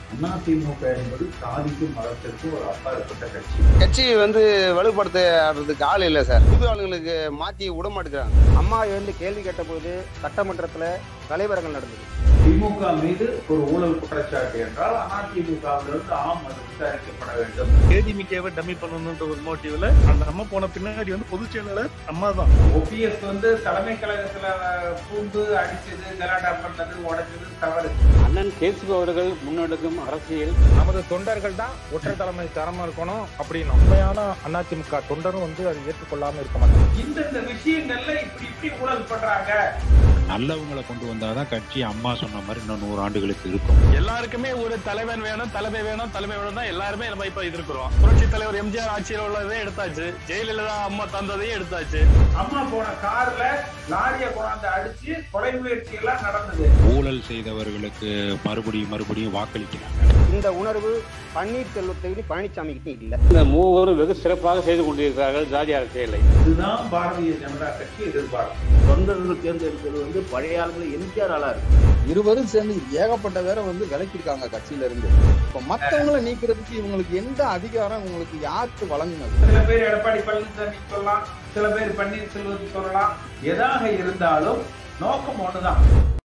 அதிமுக என்பது சாதிக்கும் மதத்திற்கும் ஒரு அப்பாற்பட்ட கட்சி கட்சி வந்து வலுப்படுத்துறதுக்கு ஆள் இல்லை சார் புது ஆளுங்களுக்கு மாற்றி விட மாட்டேங்கிறாங்க அம்மா எழுந்து கேள்வி கேட்டபோது சட்டமன்றத்துல கலைவரங்கள் நடந்தது திமுக மீது ஒரு ஊழல் குற்றச்சாட்டு என்றால் அதிமுகவிலிருந்து ஆம் அது விசாரிக்கப்பட வேண்டும் ஏடிமிகேவை டம்மி பண்ணணுன்ற ஒரு மோட்டிவ்ல அந்த அம்மா போன பின்னாடி வந்து பொதுச் செயலாளர் அம்மா தான் ஓபிஎஸ் வந்து தலைமை கழகத்துல பூந்து அடிச்சது கலாட்டா பண்ணது உடைச்சது தவறு அண்ணன் கேசு அவர்கள் முன்னெடுக்கும் அரசியல் நமது தொண்டர்கள் தான் ஒற்றை தலைமை தரமா இருக்கணும் அப்படின்னு உண்மையான அதிமுக தொண்டரும் வந்து அதை ஏற்றுக்கொள்ளாம இருக்க மாட்டாங்க இந்தந்த விஷயங்கள்ல இப்படி இப்படி ஊழல் பண்றாங்க நல்லவங்களை கொண்டு வந்தாதான் கட்சி அம்மா சொன்ன மாதிரி இன்னும் நூறு ஆண்டுகளுக்கு இருக்கும் எல்லாருக்குமே ஒரு தலைவன் வேணும் தலைமை வேணும் தலைமை வேணும் தான் எல்லாருமே நம்ம இப்ப இது இருக்கிறோம் புரட்சி தலைவர் எம்ஜிஆர் ஆட்சியில் உள்ளதே எடுத்தாச்சு ஜெயலலிதா அம்மா தந்ததையும் எடுத்தாச்சு அம்மா போன கார்ல லாரிய கொண்டாந்து அடிச்சு கொலை முயற்சி எல்லாம் நடந்தது ஊழல் செய்தவர்களுக்கு மறுபடியும் மறுபடியும் வாக்களிக்கிறாங்க இந்த உணர்வு பன்னீர்செல்வத்தை பழனிசாமி கிட்ட இல்ல இந்த மூவரும் வெகு சிறப்பாக செய்து கொண்டிருக்கிறார்கள் ஜாதி அரசியலை இதுதான் பாரதிய ஜனதா கட்சி எதிர்பார்க்கும் தொண்டர்கள் தேர்ந்தெடுக்கிறது வந்து பழைய ஆளுங்களை எம்ஜிஆர் ஆளா இருக்கு இருவரும் சேர்ந்து ஏகப்பட்ட பேரை வந்து விலக்கிருக்காங்க கட்சியில இருந்து இப்ப மத்தவங்களை நீக்கிறதுக்கு இவங்களுக்கு எந்த அதிகாரம் உங்களுக்கு யாருக்கு வழங்குனது சில பேர் எடப்பாடி பழனிசாமி சொல்லலாம் சில பேர் பன்னீர்செல்வத்துக்கு சொல்லலாம் எதாக இருந்தாலும் நோக்கம் ஒண்ணுதான்